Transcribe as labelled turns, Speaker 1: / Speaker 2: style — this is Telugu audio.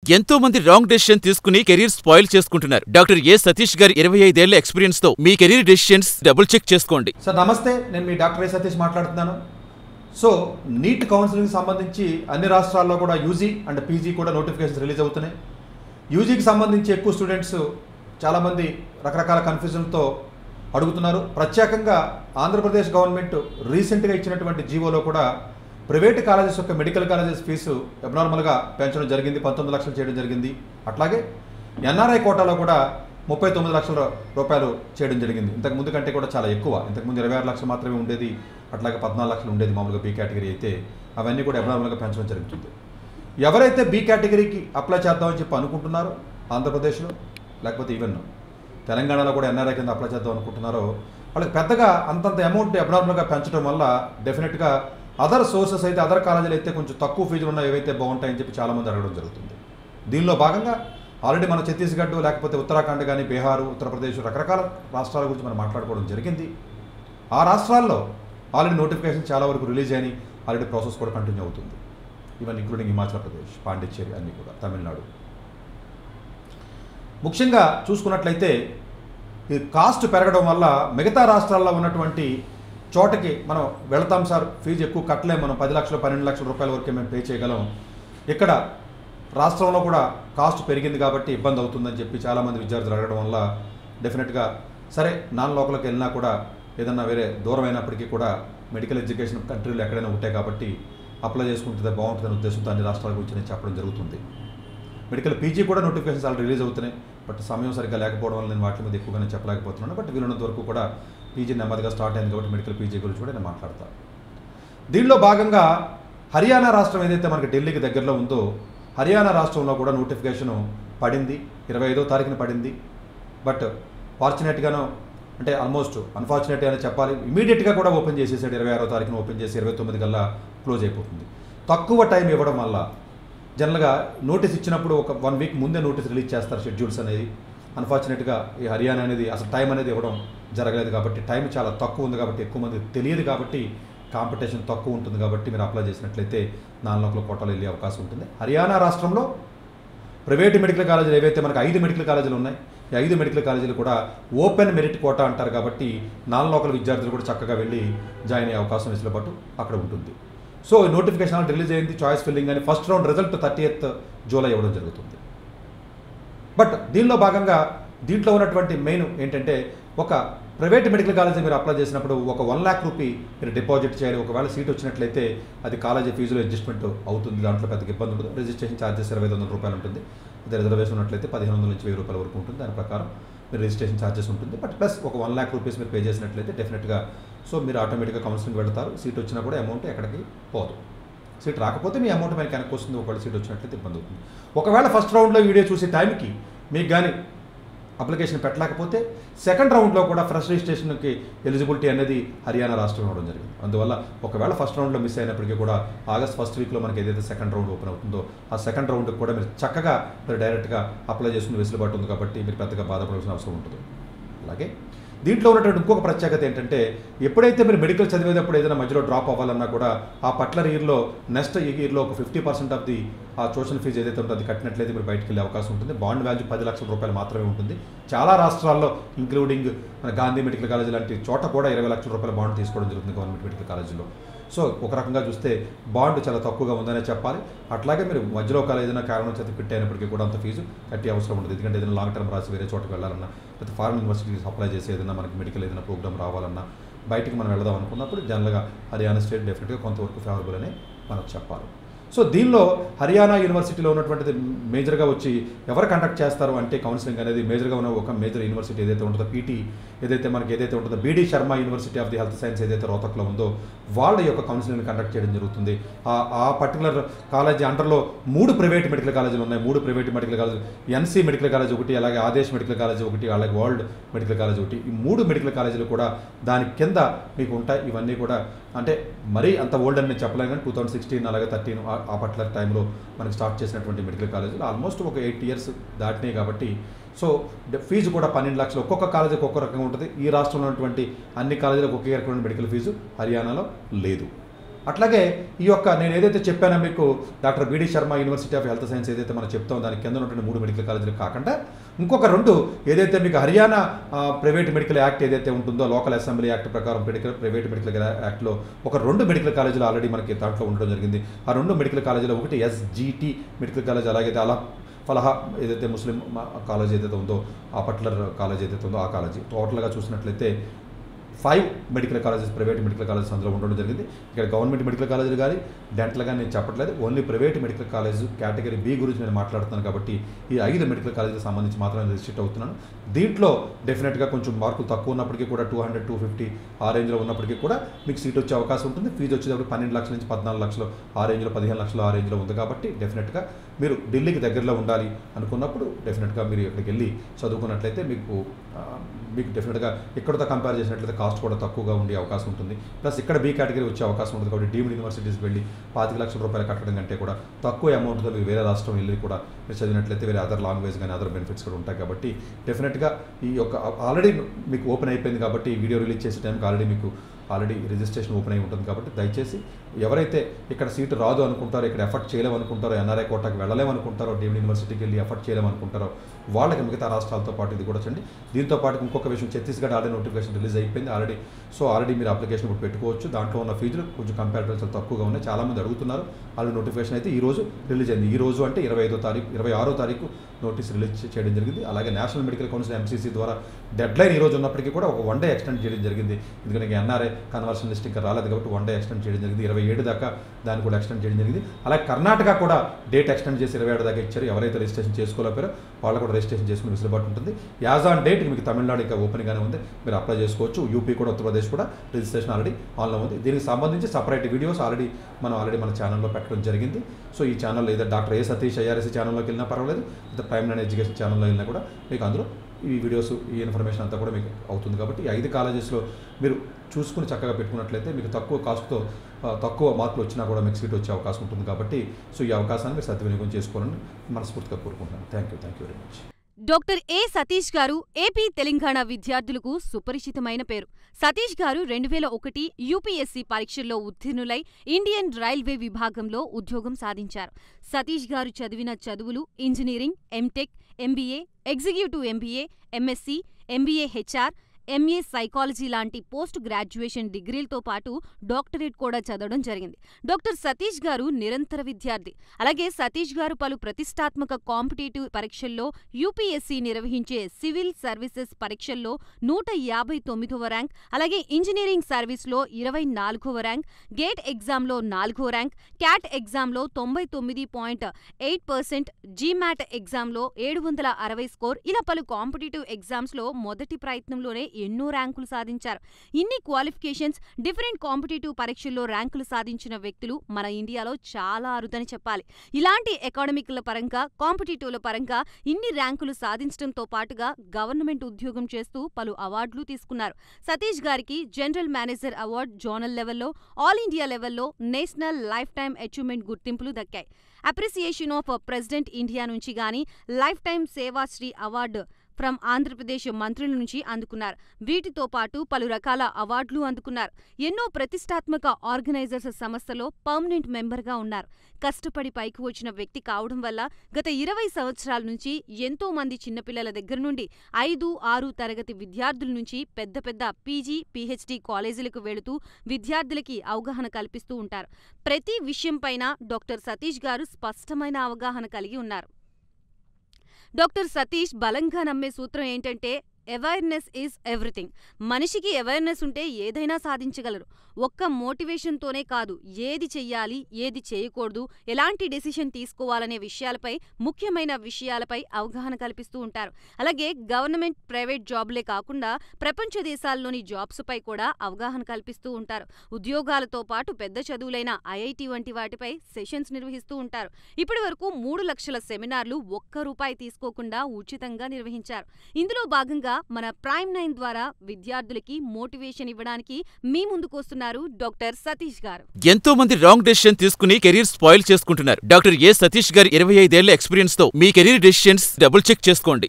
Speaker 1: ఎంతో మంది రాంగ్ డెసిషన్ తీసుకుని కెరీర్ స్పాయిల్ చేసుకుంటున్నారు డాక్టర్ ఏ సతీష్ గారి ఇరవై ఐదేళ్ల ఎక్స్పీరియన్స్ తో మీ కెరీర్ డెసిషన్స్ డబుల్ చెక్ చేసుకోండి
Speaker 2: సార్ నమస్తే నేను మీ డాక్టర్ ఏ సతీష్ మాట్లాడుతున్నాను సో నీట్ కౌన్సిలింగ్ సంబంధించి అన్ని రాష్ట్రాల్లో కూడా యూజీ అండ్ పీజీ కూడా నోటిఫికేషన్స్ రిలీజ్ అవుతున్నాయి యూజీకి సంబంధించి ఎక్కువ స్టూడెంట్స్ చాలామంది రకరకాల కన్ఫ్యూజన్తో అడుగుతున్నారు ప్రత్యేకంగా ఆంధ్రప్రదేశ్ గవర్నమెంట్ రీసెంట్గా ఇచ్చినటువంటి జీవోలో కూడా ప్రైవేట్ కాలేజెస్ యొక్క మెడికల్ కాలేజెస్ ఫీజు అబ్నార్మల్గా పెంచడం జరిగింది పంతొమ్మిది లక్షలు చేయడం జరిగింది అట్లాగే ఎన్ఆర్ఐ కోటాలో కూడా ముప్పై తొమ్మిది లక్షల రూపాయలు చేయడం జరిగింది ఇంతకు ముందు కంటే కూడా చాలా ఎక్కువ ఇంతకుముందు ఇరవై ఆరు లక్షలు మాత్రమే ఉండేది అట్లాగే పద్నాలుగు లక్షలు ఉండేది మామూలుగా బీ కేటగిరీ అయితే అవన్నీ కూడా అబ్నార్మల్గా పెంచడం జరుగుతుంది ఎవరైతే బీ కేటగిరీకి అప్లై చేద్దామని చెప్పి అనుకుంటున్నారో ఆంధ్రప్రదేశ్లో లేకపోతే ఈవెన్ తెలంగాణలో కూడా ఎన్ఆర్ఐ కింద అప్లై చేద్దాం అనుకుంటున్నారో వాళ్ళకి పెద్దగా అంతంత అమౌంట్ అబ్నార్మల్గా పెంచడం వల్ల డెఫినెట్గా అదర్ సోర్సెస్ అయితే అదర్ కాలేజీలు అయితే కొంచెం తక్కువ ఫీజులు ఉన్నాయి ఏవైతే బాగుంటాయని చెప్పి చాలామంది అడగడం జరుగుతుంది దీనిలో భాగంగా ఆల్రెడీ మన ఛత్తీస్గఢ్ లేకపోతే ఉత్తరాఖండ్ కానీ బీహార్ ఉత్తరప్రదేశ్ రకరకాల రాష్ట్రాల గురించి మనం మాట్లాడుకోవడం జరిగింది ఆ రాష్ట్రాల్లో ఆల్రెడీ నోటిఫికేషన్ చాలా వరకు రిలీజ్ అయినాయి ఆల్రెడీ ప్రాసెస్ కూడా కంటిన్యూ అవుతుంది ఈవెన్ ఇంక్లూడింగ్ హిమాచల్ ప్రదేశ్ పాండిచ్చేరి అన్నీ కూడా తమిళనాడు ముఖ్యంగా చూసుకున్నట్లయితే ఈ కాస్ట్ పెరగడం వల్ల మిగతా రాష్ట్రాల్లో ఉన్నటువంటి చోటకి మనం వెళతాం సార్ ఫీజు ఎక్కువ కట్టలేం మనం పది లక్షలు పన్నెండు లక్షల రూపాయల వరకే మేము పే చేయగలం ఇక్కడ రాష్ట్రంలో కూడా కాస్ట్ పెరిగింది కాబట్టి ఇబ్బంది అవుతుందని చెప్పి చాలామంది విద్యార్థులు అడగడం వల్ల డెఫినెట్గా సరే నాన్ లోకల్కి వెళ్ళినా కూడా ఏదన్నా వేరే దూరం అయినప్పటికీ కూడా మెడికల్ ఎడ్యుకేషన్ కంట్రీలు ఎక్కడైనా ఉంటాయి కాబట్టి అప్లై చేసుకుంటే బాగుంటుందనే ఉద్దేశంతో అన్ని రాష్ట్రాల గురించి నేను చెప్పడం జరుగుతుంది మెడికల్ పీజీ కూడా నోటిఫికేషన్స్ ఆల్రెడీ రిలీజ్ అవుతున్నాయి బట్ సమయం సరిగ్గా లేకపోవడం వల్ల నేను వాటి మీద ఎక్కువగా నేను చెప్పలేకపోతున్నాను బట్ వీలున్నంత వరకు కూడా పీజీ నెమ్మదిగా స్టార్ట్ అయింది కాబట్టి మెడికల్ పీజీ గురించి కూడా నేను మాట్లాడతాను దీనిలో భాగంగా హర్యానా రాష్ట్రం ఏదైతే మనకి ఢిల్లీకి దగ్గరలో ఉందో హర్యానా రాష్ట్రంలో కూడా నోటిఫికేషన్ పడింది ఇరవై ఐదో తారీఖున పడింది బట్ ఫార్చునేట్గాను అంటే ఆల్మోస్ట్ అన్ఫార్చునేట్ అని చెప్పాలి ఇమీడియట్గా కూడా ఓపెన్ చేసేసాడు ఇరవై ఆరో తారీఖున ఓపెన్ చేసి ఇరవై తొమ్మిది కల్లా క్లోజ్ అయిపోతుంది తక్కువ టైం ఇవ్వడం వల్ల జనరల్గా నోటీస్ ఇచ్చినప్పుడు ఒక వన్ వీక్ ముందే నోటీస్ రిలీజ్ చేస్తారు షెడ్యూల్స్ అనేది అన్ఫార్చునేట్గా ఈ హర్యానా అనేది అసలు టైం అనేది ఇవ్వడం జరగలేదు కాబట్టి టైం చాలా తక్కువ ఉంది కాబట్టి ఎక్కువ మంది తెలియదు కాబట్టి కాంపిటీషన్ తక్కువ ఉంటుంది కాబట్టి మీరు అప్లై చేసినట్లయితే నాలుగు కోటాలు వెళ్ళే అవకాశం ఉంటుంది హర్యానా రాష్ట్రంలో ప్రైవేట్ మెడికల్ కాలేజీలు ఏవైతే మనకు ఐదు మెడికల్ కాలేజీలు ఉన్నాయి ఈ ఐదు మెడికల్ కాలేజీలు కూడా ఓపెన్ మెరిట్ కోటా అంటారు కాబట్టి నాన్ లోకల్ విద్యార్థులు కూడా చక్కగా వెళ్ళి జాయిన్ అయ్యే అవకాశం వెసులుబాటు అక్కడ ఉంటుంది సో ఈ నోటిఫికేషన్ రిలీజ్ అయింది చాయిస్ ఫిల్లింగ్ అని first round result thirty eighth July ఇవ్వడం జరుగుతుంది బట్ దీనిలో భాగంగా దీంట్లో ఉన్నటువంటి మెయిన్ ఏంటంటే ఒక ప్రైవేట్ మెడికల్ కాలేజీ మీరు అప్లై చేసినప్పుడు ఒక వన్ ల్యాక్ రూపీ మీరు డిపాజిట్ చేయాలి ఒకవేళ సీట్ వచ్చినట్లయితే అది కాలేజీ ఫీజులో అడ్జస్ట్మెంట్ అవుతుంది దాంట్లో పెద్దగా ఇబ్బంది ఉండదు రిజిస్ట్రేషన్ ఛార్జెస్ ఇరవై ఐదు వందల రూపాయలు ఉంటుంది అదే రిజర్వేషన్ ఉన్నట్లయితే పదిహేను వందల నుంచి వెయ్యి రూపాయల వరకు ఉంటుంది దాని ప్రకారం మీరు రిజిస్ట్రేషన్ ఛార్జెస్ ఉంటుంది బట్ ప్లస్ ఒక వన్ ల్యాక్ రూపీస్ మీరు పే చేసినట్లయితే డెఫినెట్గా సో మీరు ఆటోమేటిక్గా కౌన్సిలింగ్ వెళ్తారు సీట్ వచ్చినా కూడా అమౌంట్ ఎక్కడికి పోదు సీట్ రాకపోతే మీ అమౌంట్ మనకి వెనక్కి వస్తుంది ఒకవేళ సీట్ వచ్చినట్లయితే ఇబ్బంది అవుతుంది ఒకవేళ ఫస్ట్ రౌండ్లో వీడియో చూసే టైంకి మీకు కానీ అప్లికేషన్ పెట్టలేకపోతే సెకండ్ రౌండ్లో కూడా ఫ్రెష్ రిజిస్ట్రేషన్కి ఎలిజిబిలిటీ అనేది హర్యానా రాష్ట్రం ఇవ్వడం జరిగింది అందువల్ల ఒకవేళ ఫస్ట్ రౌండ్లో మిస్ అయినప్పటికీ కూడా ఆగస్ట్ ఫస్ట్ వీక్లో మనకి ఏదైతే సెకండ్ రౌండ్ ఓపెన్ అవుతుందో ఆ సెకండ్ రౌండ్కి కూడా మీరు చక్కగా మీరు డైరెక్ట్గా అప్లై చేసుకుని వెసులుబాటు ఉంది కాబట్టి మీరు పెద్దగా బాధపడాల్సిన అవసరం ఉంటుంది అలాగే దీంట్లో ఉన్నటువంటి ఇంకొక ప్రత్యేకత ఏంటంటే ఎప్పుడైతే మీరు మెడికల్ చదివేటప్పుడు ఏదైనా మధ్యలో డ్రాప్ అవ్వాలన్నా కూడా ఆ పట్లర్ ఇయర్లో నెక్స్ట్ ఇయర్లో ఒక ఫిఫ్టీ పర్సెంట్ ఆఫ్ ది ఆ ట్యూషన్ ఫీజు ఏదైతే ఉంటుందో అది కట్టినట్లయితే మీరు బయటకు వెళ్ళే అవకాశం ఉంటుంది బాండ్ వాల్యూ పది లక్షల రూపాయలు మాత్రమే ఉంటుంది చాలా రాష్ట్రాల్లో ఇంక్లూడింగ్ మన గాంధీ మెడికల్ కాలేజ్ లాంటి చోట కూడా ఇరవై లక్షల రూపాయల బాండ్ తీసుకోవడం జరుగుతుంది గవర్నమెంట్ మెడికల్ కాలేజీలో సో ఒక రకంగా చూస్తే బాండ్ చాలా తక్కువగా ఉందనే చెప్పాలి అట్లాగే మీరు మధ్యలో ఒకవేళ ఏదైనా కారణం చేత ఫిట్ అయినప్పటికీ కూడా అంత ఫీజు కట్టే అవసరం ఉండదు ఎందుకంటే ఏదైనా లాంగ్ టర్మ్ రాసి వేరే చోటకి వెళ్ళాలన్నా లేకపోతే ఫారెన్ యూనివర్సిటీస్ అప్లై చేసి ఏదైనా మనకి మెడికల్ ఏదైనా ప్రోగ్రామ్ రావాలన్నా బయటికి మనం వెళదాం అనుకున్నప్పుడు జనరల్గా హర్యానా స్టేట్ డెఫినెట్గా కొంతవరకు ఫేవరబుల్ అనే మనం చెప్పాలి సో దీనిలో హర్యానా యూనివర్సిటీలో ఉన్నటువంటిది మేజర్గా వచ్చి ఎవరు కండక్ట్ చేస్తారు అంటే కౌన్సిలింగ్ అనేది మేజర్గా ఉన్న ఒక మేజర్ యూనివర్సిటీ ఏదైతే ఉంటుందో పీటీ ఏదైతే మనకి ఏదైతే ఉంటుందో B D Sharma university of the health science ఏదైతే రోహతక్లో ఉందో వాళ్ళ యొక్క కౌన్సిలింగ్ కండక్ట్ చేయడం జరుగుతుంది ఆ ఆ పర్టికులర్ కాలేజీ అండర్లో మూడు ప్రైవేట్ మెడికల్ కాలేజీలు ఉన్నాయి మూడు private medical college NC medical college ఒకటి అలాగే ఆదేశ్ మెడికల్ కాలేజ్ ఒకటి అలాగే వరల్డ్ మెడికల్ కాలేజ్ ఒకటి ఈ మూడు మెడికల్ కాలేజీలు కూడా దాని కింద మీకు ఉంటాయి ఇవన్నీ కూడా అంటే మరీ అంత ఓల్డ్ అని నేను చెప్పలేను కానీ టూ థౌసండ్ సిక్స్టీన్ అలాగే థర్టీన్ ఆ పర్టికులర్ టైంలో మనకి స్టార్ట్ చేసినటువంటి మెడికల్ కాలేజీలు ఆల్మోస్ట్ ఒక ఎయిట్ ఇయర్స్ దాటినాయి కాబట్టి సో డ- ఫీజు కూడా పన్నెండు లక్షలు ఒక్కొక్క కాలేజీకి ఒక్కొక్క రకంగా ఉంటుంది ఈ రాష్ట్రంలో ఉన్నటువంటి అన్ని కాలేజీలకు ఒకే రకమైన మెడికల్ ఫీజు హర్యానాలో లేదు అట్లాగే ఈ యొక్క నేను ఏదైతే చెప్పానో మీకు doctor B D Sharma university of health science ఏదైతే మనం చెప్తాం దాని కింద ఉన్నటువంటి మూడు మెడికల్ కాలేజీలు కాకుండా ఇంకొక రెండు ఏదైతే మీకు హర్యానా ఆ, ప్రైవేట్ మెడికల్ యాక్ట్ ఏదైతే ఉంటుందో లోకల్ అసెంబ్లీ యాక్ట్ ప్రకారం మెడికల్ ప్రైవేట్ మెడికల్ యాక్ట్లో ఒక రెండు మెడికల్ కాలేజీలు ఆల్రెడీ మనకి దాంట్లో ఉండడం జరిగింది ఆ రెండు మెడికల్ కాలేజీలో ఒకటి ఎస్జిటి మెడికల్ కాలేజ్ అలాగైతే అలా ఫలహా ఏదైతే ముస్లిం మా- కాలేజ్ ఏదైతే ఉందో ఆ పర్టికులర్ కాలేజ్ ఏదైతే ఉందో ఆ కాలేజీ టోటల్గా చూసినట్లయితే five medical colleges private medical colleges అందులో ఉండడం జరిగింది ఇక్కడ గవర్నమెంట్ మెడికల్ కాలేజీలు కానీ డెంటల్ కానీ నేను చెప్పట్లేదు only private medical college category B గురించి నేను మాట్లాడుతున్నాను కాబట్టి ఈ ఐదు మెడికల్ కాలేజీకి సంబంధించి మాత్రమే రిజిస్ట్రేట్ అవుతున్నాను దీంట్లో డెఫినెట్గా కొంచెం మార్కులు తక్కువ ఉన్నప్పటికీ కూడా టూ హండ్రెడ్ టూ ఫిఫ్టీ ఆ రేంజ్లో ఉన్నప్పటికీ కూడా మీకు సీట్ వచ్చే అవకాశం ఉంటుంది ఫీజు వచ్చేటప్పుడు పన్నెండు లక్షల నుంచి పద్నాలుగు లక్షలు ఆ రేంజ్లో పదిహేను లక్షలు ఆ రేంజ్లో ఉంది కాబట్టి డెఫినెట్గా మీరు ఢిల్లీకి దగ్గరలో ఉండాలి అనుకున్నప్పుడు డెఫినెట్గా మీరు ఇక్కడికి వెళ్ళి చదువుకున్నట్లయితే మీకు ఆ, మీకు డెఫినెట్గా ఇక్కడతో కంపేర్ చేసినట్లయితే కాస్ట్ కూడా తక్కువగా ఉండే అవకాశం ఉంటుంది ప్లస్ ఇక్కడ బీ కేటగిరీ వచ్చే అవకాశం ఉంటుంది కాబట్టి డీమ్డ్ యూనివర్సిటీస్కి వెళ్ళి పాతిక లక్షల రూపాయలు కట్టడం కంటే కూడా తక్కువ అమౌంట్తో మీరు వేరే రాష్ట్రం వెళ్ళి కూడా మీరు చదివినట్లయితే వేరే అదర్ లాంగ్వేజ్ కానీ అదర్ బెనిఫిట్స్ కూడా ఉంటాయి కాబట్టి డెఫినెట్గా ఈ యొక్క ఆల్రెడీ మీకు ఓపెన్ అయిపోయింది కాబట్టి ఈ వీడియో రిలీజ్ చేసే టైంకి ఆల్రెడీ మీకు ఆల్రెడీ రిజిస్ట్రేషన్ ఓపెన్ అయి ఉంటుంది కాబట్టి దయచేసి ఎవరైతే ఇక్కడ సీటు రాదు అనుకుంటారో ఇక్కడ ఎఫర్ట్ చేయలేము అనుకుంటారో ఎన్ఆర్ఐ కోటాకి వెళ్ళలేము అనుకుంటారో డీమ్డ్ యూనివర్సిటీకి వెళ్ళి ఎఫర్ట్ చేయలేము అనుకుంటారో వాళ్ళకి మిగతా రాష్ట్రాలతో పాటు ఇది కూడా చండి దీంతో పాటు ఇంకొక విషయం ఛత్తీస్గఢ్ ఆల్రెడీ నోటిఫికేషన్ రిలీజ్ అయిపోయింది ఆల్రెడీ సో ఆల్రెడీ మీరు అప్లికేషన్ ఇప్పుడు పెట్టుకోవచ్చు దాంట్లో ఉన్న ఫీజులు కొంచెం కంపారిటివ్ చాలా తక్కువగా ఉన్నాయి చాలామంది అడుగుతున్నారు ఆల్రెడీ నోటిఫికేషన్ అయితే ఈ రోజు రిలీజ్ అయింది ఈ రోజు అంటే ఇరవై ఐదో తారీఖు ఇరవై ఆరో తారీఖు నోటీస్ రిలీజ్ చేయడం జరిగింది అలాగే నేషనల్ మెడికల్ కౌన్సిల్ ఎంసీసీ ద్వారా డెడ్ లైన్ ఈ రోజు ఉన్నప్పటికీ కూడా ఒక వన్ డే ఎక్స్టెండ్ చేయడం జరిగింది ఎందుకంటే ఎన్ఆర్ఐ కన్వర్షన్ లిస్ట్ ఇంకా రాలేదు కాబట్టి వన్ డే ఎక్స్టెండ్ చేయడం జరిగింది ఇరవై ఏడు దాకా దాన్ని కూడా ఎక్స్టెండ్ చేయడం జరిగింది అలాగే కర్ణాటక కూడా డేట్ ఎక్స్టెండ్ చేసి ఇరవై ఏడు దాకా ఇచ్చారు ఎవరైతే రిజిస్ట్రేషన్ చేసుకోలేకపోయారో వాళ్ళు కూడా రిజిస్ట్రేషన్ చేసుకునే వెసులుబాటు ఉంటుంది యాజ్ ఆన్ డేట్ మీకు తమిళనాడు ఇంకా ఓపెన్గానే ఉంది మీరు అప్లై చేసుకోవచ్చు యూపీ కూడా ఉత్తరప్రదేశ్ కూడా రిజిస్ట్రేషన్ ఆల్రెడీ ఆన్లో ఉంది దీనికి సంబంధించి సపరేట్ వీడియోస్ ఆల్రెడీ మనం ఆల్రెడీ మన ఛానల్లో పెట్టడం జరిగింది సో ఈ ఛానల్లో ఏదో డాక్టర్ ఏ సతీష్ ఐఆర్ఎస్సీ ఛానల్లోకి వెళ్ళినా పర్వాలేదు లేదా ప్రైమ్ నైన్ ఎడ్యుకేషన్ ఛానల్లో వెళ్ళినా కూడా మీకు అందులో ఈ వీడియోస్ ఈ ఇన్ఫర్మేషన్ అంతా కూడా మీకు అవుతుంది కాబట్టి ఈ ఐదు కాలేజెస్లో మీరు చూసుకుని చక్కగా పెట్టుకున్నట్లయితే మీకు తక్కువ కాస్ట్తో ఆ, తక్కువ మార్కులు వచ్చినా కూడా మీకు సీట్ వచ్చే అవకాశం ఉంటుంది కాబట్టి సో ఈ అవకాశాన్ని మీరు సద్వినియోగం చేసుకోవాలని మనస్ఫూర్తిగా కోరుకుంటున్నాను thank you thank you very much
Speaker 3: doctor A Satish గారు ఏపీ తెలంగాణ విద్యార్థులకు సుపరిచితమైన పేరు సతీష్ గారు రెండు వేల ఒకటి యూపీఎస్సీ పరీక్షల్లో ఉత్తీర్ణులై ఇండియన్ రైల్వే విభాగంలో ఉద్యోగం సాధించారు సతీష్ గారు చదివిన చదువులు engineering M Tech MBA executive MBA MSc MBA HR MA psychology లాంటి పోస్ట్ గ్రాడ్యుయేషన్ డిగ్రీలతో పాటు డాక్టరేట్ కూడా చదవడం జరిగింది డాక్టర్ సతీష్ గారు నిరంతర విద్యార్థి అలాగే సతీష్ గారు పలు ప్రతిష్టాత్మక కాంపిటేటివ్ పరీక్షల్లో యూపీఎస్సీ నిర్వహించే సివిల్ సర్వీసెస్ పరీక్షల్లో నూట యాభై తొమ్మిదవ ర్యాంక్ అలాగే ఇంజనీరింగ్ సర్వీస్లో ఇరవై నాలుగవ ర్యాంక్ గేట్ ఎగ్జామ్లో నాలుగో ర్యాంక్ క్యాట్ ఎగ్జామ్లో తొంభై తొమ్మిది పాయింట్ ఎయిట్ పర్సెంట్ జీమాట్ ఎగ్జామ్లో ఏడు వందల అరవై స్కోర్ ఇలా పలు కాంపిటేటివ్ ఎగ్జామ్స్లో మొదటి ప్రయత్నంలోనే ఎన్నో ర్యాంకులు సాధించారు ఇన్ని క్వాలిఫికేషన్స్ డిఫరెంట్ కాంపిటేటివ్ పరీక్షల్లో ర్యాంకులు సాధించిన వ్యక్తులు మన ఇండియాలో చాలా అరుదని చెప్పాలి ఇలాంటి ఎకాడమిక్ల పరంగా కాంపిటేటివ్ల పరంగా ఇన్ని ర్యాంకులు సాధించడంతో పాటుగా గవర్నమెంట్ ఉద్యోగం చేస్తూ పలు అవార్డులు తీసుకున్నారు సతీష్ గారికి జనరల్ మేనేజర్ అవార్డు జోనల్ లెవెల్లో ఆల్ ఇండియా లెవెల్లో నేషనల్ లైఫ్ టైం అచీవ్మెంట్ గుర్తింపులు దక్కాయి అప్రిసియేషన్ ఆఫ్ ప్రెసిడెంట్ ఇండియా నుంచి గాని lifetime Sevashri award from Andhra Pradesh మంత్రుల నుంచి అందుకున్నారు వీటితో పాటు పలు రకాల అవార్డులు అందుకున్నారు ఎన్నో ప్రతిష్టాత్మక ఆర్గనైజర్స్ సంస్థలో పర్మనెంట్ మెంబర్గా ఉన్నారు కష్టపడి పైకి వచ్చిన వ్యక్తి కావడం వల్ల గత ఇరవై సంవత్సరాల నుంచి ఎంతో మంది చిన్నపిల్లల దగ్గర నుండి ఐదు ఆరు తరగతి విద్యార్థుల నుంచి పెద్ద పెద్ద పీజీ పీహెచ్డీ కాలేజీలకు వెళుతూ విద్యార్థులకి అవగాహన కల్పిస్తూ ఉంటారు ప్రతి విషయంపైన డాక్టర్ సతీష్ గారు స్పష్టమైన అవగాహన కలిగి ఉన్నారు డాక్టర్ సతీష్ బలంగా నమ్మే సూత్రం ఏంటంటే అవేర్నెస్ ఈజ్ ఎవ్రీథింగ్ మనిషికి అవేర్నెస్ ఉంటే ఏదైనా సాధించగలరు ఒక్క మోటివేషన్తోనే కాదు ఏది చెయ్యాలి ఏది చేయకూడదు ఎలాంటి డెసిషన్ తీసుకోవాలనే విషయాలపై ముఖ్యమైన విషయాలపై అవగాహన కల్పిస్తూ ఉంటారు అలాగే గవర్నమెంట్ ప్రైవేట్ జాబ్లే కాకుండా ప్రపంచ దేశాల్లోని జాబ్స్పై కూడా అవగాహన కల్పిస్తూ ఉంటారు ఉద్యోగాలతో పాటు పెద్ద చదువులైన ఐఐటి వంటి వాటిపై సెషన్స్ నిర్వహిస్తూ ఉంటారు ఇప్పటి వరకు మూడు లక్షల సెమినార్లు ఒక్క రూపాయి తీసుకోకుండా ఉచితంగా నిర్వహించారు ఇందులో భాగంగా మన ప్రైమ్ నైన్ ద్వారా విద్యార్థులకి మోటివేషన్ ఇవ్వడానికి మీ ముందుకొస్తున్నారు డాక్టర్ సతీష్ గారు
Speaker 1: ఎంతో మంది రాంగ్ డెసిషన్ తీసుకుని కెరీర్ స్పాయిల్ చేసుకుంటున్నారు డాక్టర్ ఏ సతీష్ గారి ఇరవై ఐదేళ్ల ఎక్స్పీరియన్స్ తో మీ కెరీర్ డెసిషన్స్ డబుల్ చెక్ చేసుకోండి